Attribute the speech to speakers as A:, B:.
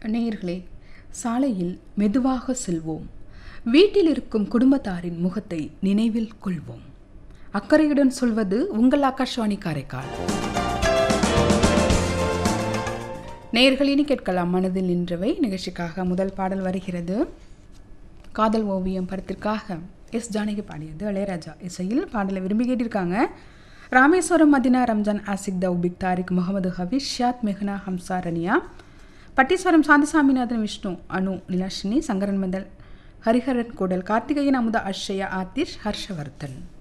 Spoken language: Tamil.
A: நேயர்களே சாலையில் மெதுவாக செல்வோம் வீட்டில் இருக்கும் குடும்பத்தாரின் முகத்தை நினைவில் கொள்வோம் அக்கறையுடன் சொல்வது உங்கள் ஆகாஷ்வாணி காரைக்கால் நேயர்கள் இனி கேட்கலாம் மனதில் நின்றவை நிகழ்ச்சிக்காக முதல் பாடல் வருகிறது காதல் ஓவியம் படத்திற்காக எஸ் ஜானகி பாடியது இளையராஜா இசையில் பாடலை விரும்பி கேட்டிருக்காங்க ராமேஸ்வரம் மதினா ரம்ஜான் ஆசிக் தௌபிக் தாரிக் முகமது ஹபீஸ் ஷியாத் மெஹ்னா ஹம்சா ரனியா பட்டீஸ்வரம் சாந்திசாமிநாதன் விஷ்ணு அனு நிலாஷினி சங்கரன் மந்தல் ஹரிஹரன் கூடல் கார்த்திகேயன் அமுதா அஷ்ஷயா ஆதிஷ் ஹர்ஷவர்தன்